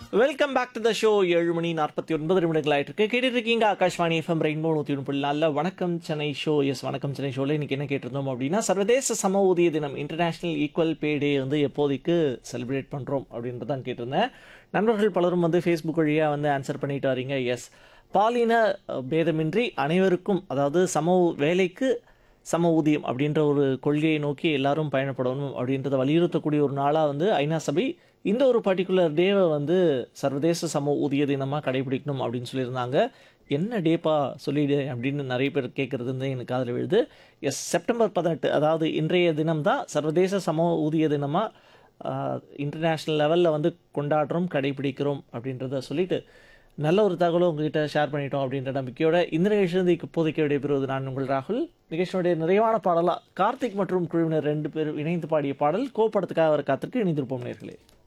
welcome back to the show ஏழு மணி நாற்பத்தி ஒன்பது நிமிடங்கள் ஆயிட்டு இருக்கு கேட்டுட்டு இருக்கீங்க ஆகாஷ்வாணி எஃப்எம் ரெயின்போ நூற்றி ஒன்று புள்ளி நாலில் வணக்கம் சென்னை ஷோ எஸ் வணக்கம் சென்னை ஷோவில் இன்னைக்கு என்ன கேட்டிருந்தோம் அப்படின்னா சர்வதேச சம ஊதிய தினம் இன்டர்நேஷனல் ஈக்குவல் பே டே வந்து எப்போதைக்கு செலிப்ரேட் பண்ணுறோம் அப்படின்றது தான் கேட்டிருந்தேன் நண்பர்கள் பலரும் வந்து ஃபேஸ்புக் வழியாக வந்து ஆன்சர் பண்ணிட்டு வரீங்க எஸ் பாலின அஹ், பேதமின்றி அனைவருக்கும் அதாவது சம ஊ- வேலைக்கு சம ஊதியம் அப்படின்ற ஒரு கொள்கையை நோக்கி எல்லாரும் பயணப்படணும் அப்படின்றத வலியுறுத்தக்கூடிய ஒரு நாளாக வந்து ஐநா சபை இந்த ஒரு பர்டிகுலர் டேவை வந்து சர்வதேச சம ஊதிய தினமாக கடைபிடிக்கணும் அப்படின்னு சொல்லியிருந்தாங்க என்ன டேப்பா சொல்லிடு அப்படின்னு நிறைய பேர் கேட்குறது வந்து எனக்கு காதில் விழுது எஸ் செப்டம்பர் பதினெட்டு அதாவது இன்றைய தினம் தான் சர்வதேச சம ஊதிய தினமாக இன்டர்நேஷ்னல் லெவலில் வந்து கொண்டாடுறோம் கடைபிடிக்கிறோம் அப்படின்றத சொல்லிட்டு நல்ல ஒரு தகவலை உங்ககிட்ட ஷேர் பண்ணிட்டோம் அப்படின்ற நம்பிக்கையோட இந்த நிகழ்ச்சியிலிருந்து இப்போதைக்கு விடைபெறுவது நான் உங்கள் ராகுல் நிகழ்ச்சியுடைய நிறைவான பாடலாக கார்த்திக் மற்றும் குழுவினர் ரெண்டு பேரும் இணைந்து பாடிய பாடல் கோப்படத்துக்காக வர காத்திருக்கு இணைந்திருப்போம் நேர்களே